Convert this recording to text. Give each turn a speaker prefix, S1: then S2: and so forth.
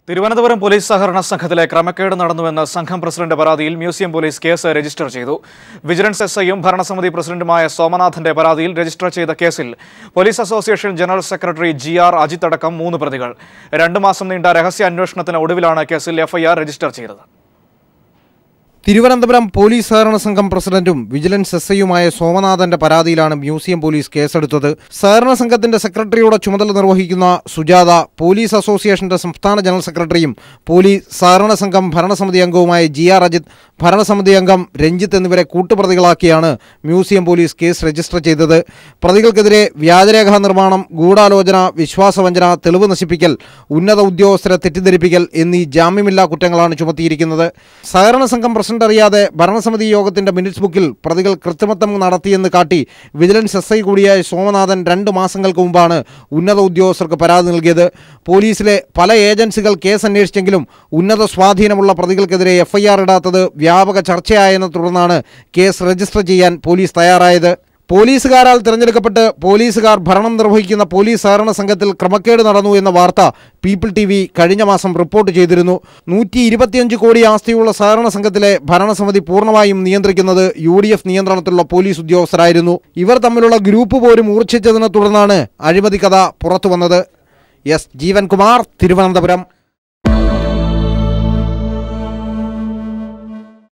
S1: Thiruvananthapuram police സഹകരണ സംഘത്തിലെ ക്രമക്കേട് നടന്നുവെന്ന സംഘം പ്രസിഡന്റ് പരാതിയിൽ മ്യൂസിയം പോലീസ് കേസ് രജിസ്റ്റർ ചെയ്തു വിജിലൻസ് എസ് ഐയും ഭരണസമിതി പ്രസിഡന്റുമായ സോമനാഥന്റെ പരാതിയിൽ രജിസ്റ്റർ ചെയ്ത കേസിൽ police association general secretary G R Ajith അടക്കം മൂന്ന് പ്രതികൾ രണ്ടു മാസം നീണ്ട രഹസ്യ അന്വേഷണത്തിന് ഒടുവിലാണ് കേസിൽ എഫ്ഐആർ രജിസ്റ്റർ ചെയ്തത്
S2: തിരുവനന്തപുരം പോലീസ് സഹകരണ സംഘം പ്രസിഡന്റും വിജിലൻസ് എസ് ഐയുമായ സോമനാഥന്റെ പരാതിയിലാണ് മ്യൂസിയം പോലീസ് കേസെടുത്തത് സഹകരണ സംഘത്തിന്റെ സെക്രട്ടറിയുടെ ചുമതല നിർവഹിക്കുന്ന സുജാത പോലീസ് അസോസിയേഷന്റെ സംസ്ഥാന ജനറൽ സെക്രട്ടറിയും പോലീസ് സഹകരണ സംഘം ഭരണസമിതി അംഗവുമായ ജി ആർ അജിത് ഭരണസമിതി അംഗം രഞ്ജിത്ത് എന്നിവരെ കൂട്ടുപ്രതികളാക്കിയാണ് മ്യൂസിയം പോലീസ് കേസ് രജിസ്റ്റർ ചെയ്തത് പ്രതികൾക്കെതിരെ വ്യാജരേഖാ നിർമ്മാണം ഗൂഢാലോചന വിശ്വാസവഞ്ചന തെളിവ് നശിപ്പിക്കൽ ഉന്നത ഉദ്യോഗസ്ഥരെ തെറ്റിദ്ധരിപ്പിക്കൽ എന്നീ ജാമ്യമില്ലാ കുറ്റങ്ങളാണ് ചുമത്തിയിരിക്കുന്നത് സഹകരണ സംഘം പ്രസിഡന്റ് അറിയാതെ ഭരണസമിതി യോഗത്തിന്റെ മിനിറ്റ്സ് ബുക്കിൽ പ്രതികൾ കൃത്രിമത്വം നടത്തിയെന്ന് കാട്ടി വിജിലൻസ് എസ് ഐ കൂടിയായ സോമനാഥൻ രണ്ട് മാസങ്ങൾക്ക് മുമ്പാണ് ഉന്നത ഉദ്യോഗസ്ഥർക്ക് പരാതി നൽകിയത് പോലീസിലെ പല ഏജൻസികൾ കേസ് അന്വേഷിച്ചെങ്കിലും ഉന്നത സ്വാധീനമുള്ള പ്രതികൾക്കെതിരെ എഫ്ഐആർ ഇടാത്തത് വ്യാപക ചർച്ചയായെന്ന് തുടർന്നാണ് കേസ് രജിസ്റ്റർ ചെയ്യാൻ പോലീസ് തയ്യാറായത് പോലീസുകാരാൽ തിരഞ്ഞെടുക്കപ്പെട്ട് പോലീസുകാർ ഭരണം നിർവഹിക്കുന്ന പോലീസ് സഹകരണ സംഘത്തിൽ ക്രമക്കേട് നടന്നു എന്ന വാർത്ത പീപ്പിൾ ടി വി കഴിഞ്ഞ മാസം റിപ്പോർട്ട് ചെയ്തിരുന്നു നൂറ്റി ഇരുപത്തിയഞ്ച് കോടി ആസ്തിയുള്ള സഹകരണ സംഘത്തിലെ ഭരണസമിതി പൂർണ്ണമായും നിയന്ത്രിക്കുന്നത് യു ഡി എഫ് നിയന്ത്രണത്തിലുള്ള പോലീസ് ഉദ്യോഗസ്ഥരായിരുന്നു ഇവർ തമ്മിലുള്ള ഗ്രൂപ്പ് പോലും മൂർച്ഛിച്ചതിനെ തുടർന്നാണ് അഴിമതി കഥ പുറത്തു വന്നത് എസ് ജീവൻകുമാർ തിരുവനന്തപുരം